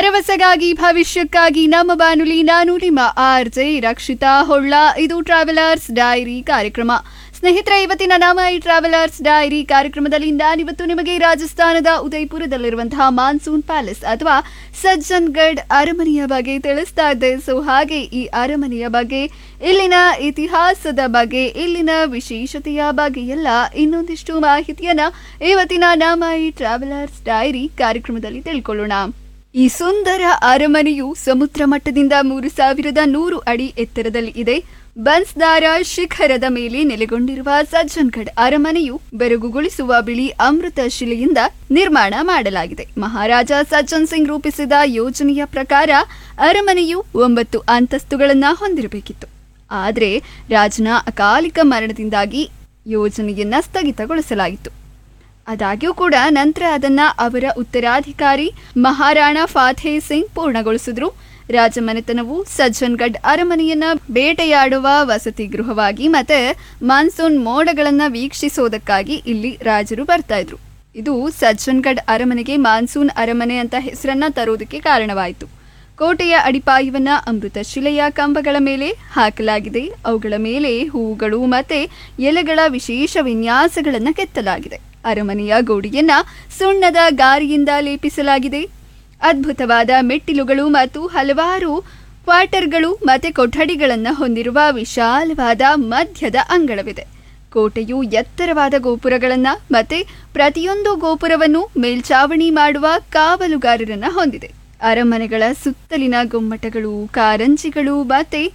ಭರವಸೆಗಾಗಿ ಭವಿಷ್ಯಕ್ಕಾಗಿ ನಮ್ಮ ಬಾನುಲಿ ನಾನು ನಿಮ್ಮ ಆರ್ ಜೆ ರಕ್ಷಿತಾ ಹೊಳ್ಳ ಇದು ಟ್ರಾವೆಲರ್ಸ್ ಡೈರಿ ಕಾರ್ಯಕ್ರಮ ಸ್ನೇಹಿತರೆ ಇವತ್ತಿನ ನಾಮ ಈ ಟ್ರಾವೆಲರ್ಸ್ ಡೈರಿ ಕಾರ್ಯಕ್ರಮದಲ್ಲಿ ನಾನಿವತ್ತು ನಿಮಗೆ ರಾಜಸ್ಥಾನದ ಉದಯಪುರದಲ್ಲಿರುವಂತಹ ಮಾನ್ಸೂನ್ ಪ್ಯಾಲೇಸ್ ಅಥವಾ ಸಜ್ಜನ್ಗಢ್ ಅರಮನೆಯ ಬಗ್ಗೆ ತಿಳಿಸ್ತಾ ಇದ್ದೆ ಸೊ ಹಾಗೆ ಈ ಅರಮನೆಯ ಬಗ್ಗೆ ಇಲ್ಲಿನ ಇತಿಹಾಸದ ಬಗ್ಗೆ ಇಲ್ಲಿನ ವಿಶೇಷತೆಯ ಬಗ್ಗೆ ಎಲ್ಲ ಇನ್ನೊಂದಿಷ್ಟು ಮಾಹಿತಿಯನ್ನ ಇವತ್ತಿನ ನಾಮ ಈ ಟ್ರಾವೆಲರ್ಸ್ ಡೈರಿ ಕಾರ್ಯಕ್ರಮದಲ್ಲಿ ತಿಳ್ಕೊಳ್ಳೋಣ ಈ ಸುಂದರ ಅರಮನೆಯು ಸಮುದ್ರ ಮಟ್ಟದಿಂದ ಮೂರು ಸಾವಿರದ ನೂರು ಅಡಿ ಎತ್ತರದಲ್ಲಿ ಇದೆ ಬನ್ಸ್ದಾರ ಶಿಖರದ ಮೇಲೆ ನೆಲೆಗೊಂಡಿರುವ ಸಜ್ಜನ್ಗಢ್ ಅರಮನೆಯು ಬೆರಗುಗೊಳಿಸುವ ಬಿಳಿ ಅಮೃತ ಶಿಲೆಯಿಂದ ನಿರ್ಮಾಣ ಮಾಡಲಾಗಿದೆ ಮಹಾರಾಜ ಸಜ್ಜನ್ ಸಿಂಗ್ ರೂಪಿಸಿದ ಯೋಜನೆಯ ಪ್ರಕಾರ ಅರಮನೆಯು ಒಂಬತ್ತು ಅಂತಸ್ತುಗಳನ್ನ ಹೊಂದಿರಬೇಕಿತ್ತು ಆದರೆ ರಾಜನ ಅಕಾಲಿಕ ಮರಣದಿಂದಾಗಿ ಯೋಜನೆಯನ್ನ ಸ್ಥಗಿತಗೊಳಿಸಲಾಯಿತು ಆದಾಗ್ಯೂ ಕೂಡ ನಂತರ ಅದನ್ನ ಅವರ ಉತ್ತರಾಧಿಕಾರಿ ಮಹಾರಾಣಾ ಫಾಥೇ ಸಿಂಗ್ ಪೂರ್ಣಗೊಳಿಸಿದ್ರು ರಾಜಮನೆತನವು ಸಜ್ಜನ್ಗಢ್ ಅರಮನೆಯನ್ನ ಬೇಟೆಯಾಡುವ ವಸತಿ ಗೃಹವಾಗಿ ಮತ್ತೆ ಮಾನ್ಸೂನ್ ಮೋಡಗಳನ್ನ ವೀಕ್ಷಿಸೋದಕ್ಕಾಗಿ ಇಲ್ಲಿ ರಾಜರು ಬರ್ತಾ ಇದ್ರು ಇದು ಸಜ್ಜನ್ಗಢ್ ಅರಮನೆಗೆ ಮಾನ್ಸೂನ್ ಅರಮನೆ ಅಂತ ಹೆಸರನ್ನ ತರೋದಕ್ಕೆ ಕಾರಣವಾಯಿತು ಕೋಟೆಯ ಅಡಿಪಾಯವನ್ನ ಅಮೃತ ಶಿಲೆಯ ಕಂಬಗಳ ಮೇಲೆ ಹಾಕಲಾಗಿದೆ ಅವುಗಳ ಮೇಲೆ ಹೂಗಳು ಮತ್ತೆ ಎಲೆಗಳ ವಿಶೇಷ ವಿನ್ಯಾಸಗಳನ್ನ ಕೆತ್ತಲಾಗಿದೆ ಅರಮನೆಯ ಗೋಡೆಯನ್ನ ಸುಣ್ಣದ ಗಾರಿಯಿಂದ ಲೇಪಿಸಲಾಗಿದೆ ಅದ್ಭುತವಾದ ಮೆಟ್ಟಿಲುಗಳು ಮತ್ತು ಹಲವಾರು ಕ್ವಾರ್ಟರ್ಗಳು ಮತ್ತೆ ಕೊಠಡಿಗಳನ್ನು ಹೊಂದಿರುವ ವಿಶಾಲವಾದ ಮಧ್ಯದ ಅಂಗಳವಿದೆ ಕೋಟೆಯು ಎತ್ತರವಾದ ಗೋಪುರಗಳನ್ನ ಮತ್ತೆ ಪ್ರತಿಯೊಂದು ಗೋಪುರವನ್ನು ಮೇಲ್ಚಾವಣಿ ಮಾಡುವ ಕಾವಲುಗಾರರನ್ನ ಹೊಂದಿದೆ ಅರಮನೆಗಳ ಸುತ್ತಲಿನ ಗುಮ್ಮಟಗಳು ಕಾರಂಜಿಗಳು ಮತ್ತೆ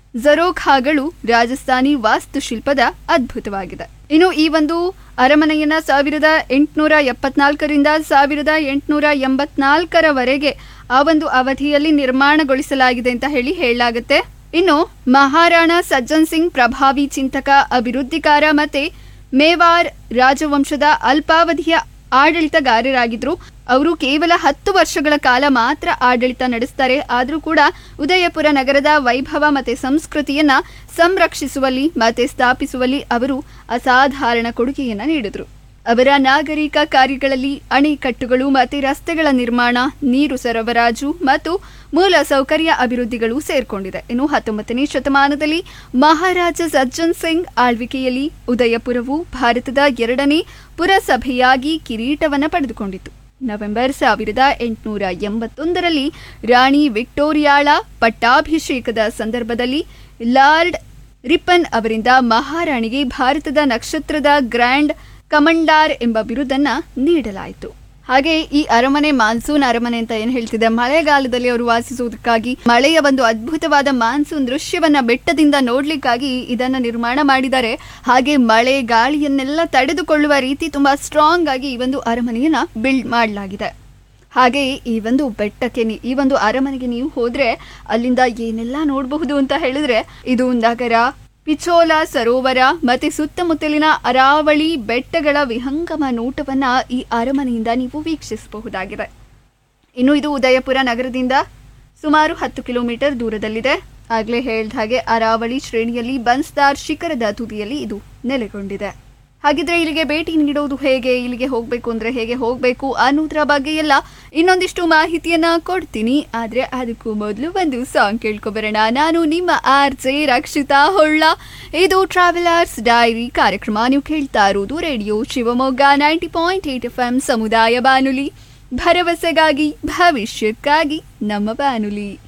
ಜರೋಖಾಗಳು ರಾಜಸ್ಥಾನಿ ವಾಸ್ತುಶಿಲ್ಪದ ಅದ್ಭುತವಾಗಿದೆ ಇನ್ನು ಈ ಒಂದು ಅರಮನೆಯನ್ನ ಸಾವಿರದ ಎಂಟುನೂರ ಎಪ್ಪತ್ನಾಲ್ಕರಿಂದ ಸಾವಿರದ ಎಂಟುನೂರ ಎಂಬತ್ನಾಲ್ಕರವರೆಗೆ ಆ ಒಂದು ಅವಧಿಯಲ್ಲಿ ನಿರ್ಮಾಣಗೊಳಿಸಲಾಗಿದೆ ಅಂತ ಹೇಳಿ ಹೇಳಲಾಗುತ್ತೆ ಇನ್ನು ಮಹಾರಾಣಾ ಸಜ್ಜನ್ ಸಿಂಗ್ ಪ್ರಭಾವಿ ಚಿಂತಕ ಅಭಿವೃದ್ಧಿಕಾರ ಮತ್ತೆ ಮೇವಾರ್ ರಾಜವಂಶದ ಅಲ್ಪಾವಧಿಯ ಆಡಳಿತಗಾರರಾಗಿದ್ರು ಅವರು ಕೇವಲ ಹತ್ತು ವರ್ಷಗಳ ಕಾಲ ಮಾತ್ರ ಆಡಳಿತ ನಡೆಸ್ತಾರೆ ಆದರೂ ಕೂಡ ಉದಯಪುರ ನಗರದ ವೈಭವ ಮತ್ತೆ ಸಂಸ್ಕೃತಿಯನ್ನ ಸಂರಕ್ಷಿಸುವಲ್ಲಿ ಮತ್ತೆ ಸ್ಥಾಪಿಸುವಲ್ಲಿ ಅವರು ಅಸಾಧಾರಣ ಕೊಡುಗೆಯನ್ನ ನೀಡಿದ್ರು ಅವರ ನಾಗರಿಕ ಕಾರ್ಯಗಳಲ್ಲಿ ಅಣೆಕಟ್ಟುಗಳು ಮತ್ತು ರಸ್ತೆಗಳ ನಿರ್ಮಾಣ ನೀರು ಸರಬರಾಜು ಮತ್ತು ಮೂಲ ಸೌಕರ್ಯ ಅಭಿವೃದ್ಧಿಗಳು ಸೇರ್ಕೊಂಡಿದೆ ಇನ್ನು ಹತ್ತೊಂಬತ್ತನೇ ಶತಮಾನದಲ್ಲಿ ಮಹಾರಾಜ ಸಜ್ಜನ್ ಸಿಂಗ್ ಆಳ್ವಿಕೆಯಲ್ಲಿ ಉದಯಪುರವು ಭಾರತದ ಎರಡನೇ ಪುರಸಭೆಯಾಗಿ ಕಿರೀಟವನ್ನು ಪಡೆದುಕೊಂಡಿತು ನವೆಂಬರ್ ಸಾವಿರದ ಎಂಟುನೂರ ಎಂಬತ್ತೊಂದರಲ್ಲಿ ರಾಣಿ ವಿಕ್ಟೋರಿಯಾಳ ಪಟ್ಟಾಭಿಷೇಕದ ಸಂದರ್ಭದಲ್ಲಿ ಲಾರ್ಡ್ ರಿಪ್ಪನ್ ಅವರಿಂದ ಮಹಾರಾಣಿಗೆ ಭಾರತದ ನಕ್ಷತ್ರದ ಗ್ರ್ಯಾಂಡ್ ಕಮಂಡಾರ್ ಎಂಬ ಬಿರುದನ್ನ ನೀಡಲಾಯಿತು ಹಾಗೆ ಈ ಅರಮನೆ ಮಾನ್ಸೂನ್ ಅರಮನೆ ಅಂತ ಏನ್ ಹೇಳ್ತಿದೆ ಮಳೆಗಾಲದಲ್ಲಿ ಅವರು ವಾಸಿಸುವುದಕ್ಕಾಗಿ ಮಳೆಯ ಒಂದು ಅದ್ಭುತವಾದ ಮಾನ್ಸೂನ್ ದೃಶ್ಯವನ್ನ ಬೆಟ್ಟದಿಂದ ನೋಡ್ಲಿಕ್ಕಾಗಿ ಇದನ್ನ ನಿರ್ಮಾಣ ಮಾಡಿದ್ದಾರೆ ಹಾಗೆ ಮಳೆ ಗಾಳಿಯನ್ನೆಲ್ಲ ತಡೆದುಕೊಳ್ಳುವ ರೀತಿ ತುಂಬಾ ಸ್ಟ್ರಾಂಗ್ ಆಗಿ ಈ ಒಂದು ಅರಮನೆಯನ್ನ ಬಿಲ್ಡ್ ಮಾಡಲಾಗಿದೆ ಹಾಗೆ ಈ ಒಂದು ಬೆಟ್ಟಕ್ಕೆ ನೀ- ಈ ಒಂದು ಅರಮನೆಗೆ ನೀವು ಹೋದ್ರೆ ಅಲ್ಲಿಂದ ಏನೆಲ್ಲ ನೋಡಬಹುದು ಅಂತ ಹೇಳಿದ್ರೆ ಇದು ನಗರ ಪಿಚೋಲ ಸರೋವರ ಮತ್ತೆ ಸುತ್ತಮುತ್ತಲಿನ ಅರಾವಳಿ ಬೆಟ್ಟಗಳ ವಿಹಂಗಮ ನೋಟವನ್ನ ಈ ಅರಮನೆಯಿಂದ ನೀವು ವೀಕ್ಷಿಸಬಹುದಾಗಿದೆ ಇನ್ನು ಇದು ಉದಯಪುರ ನಗರದಿಂದ ಸುಮಾರು ಹತ್ತು ಕಿಲೋಮೀಟರ್ ದೂರದಲ್ಲಿದೆ ಆಗ್ಲೇ ಹೇಳ್ದ ಹಾಗೆ ಅರಾವಳಿ ಶ್ರೇಣಿಯಲ್ಲಿ ಬನ್ಸ್ದಾರ್ ಶಿಖರದ ತುದಿಯಲ್ಲಿ ಇದು ನೆಲೆಗೊಂಡಿದೆ ಹಾಗಿದ್ರೆ ಇಲ್ಲಿಗೆ ಭೇಟಿ ನೀಡೋದು ಹೇಗೆ ಇಲ್ಲಿಗೆ ಹೋಗ್ಬೇಕು ಅಂದ್ರೆ ಹೇಗೆ ಹೋಗ್ಬೇಕು ಅನ್ನೋದ್ರ ಬಗ್ಗೆ ಎಲ್ಲ ಇನ್ನೊಂದಿಷ್ಟು ಮಾಹಿತಿಯನ್ನ ಕೊಡ್ತೀನಿ ಆದ್ರೆ ಅದಕ್ಕೂ ಮೊದಲು ಒಂದು ಸಾಂಗ್ ಕೇಳ್ಕೊಬರೋಣ ನಾನು ನಿಮ್ಮ ಆರ್ ಜೆ ರಕ್ಷಿತಾ ಹೊಳ್ಳ ಇದು ಟ್ರಾವೆಲರ್ಸ್ ಡೈರಿ ಕಾರ್ಯಕ್ರಮ ನೀವು ಕೇಳ್ತಾ ಇರೋದು radio Shivamogga ninety point eight F M ಸಮುದಾಯ ಬಾನುಲಿ ಭರವಸೆಗಾಗಿ ಭವಿಷ್ಯಕ್ಕಾಗಿ ನಮ್ಮ ಬಾನುಲಿ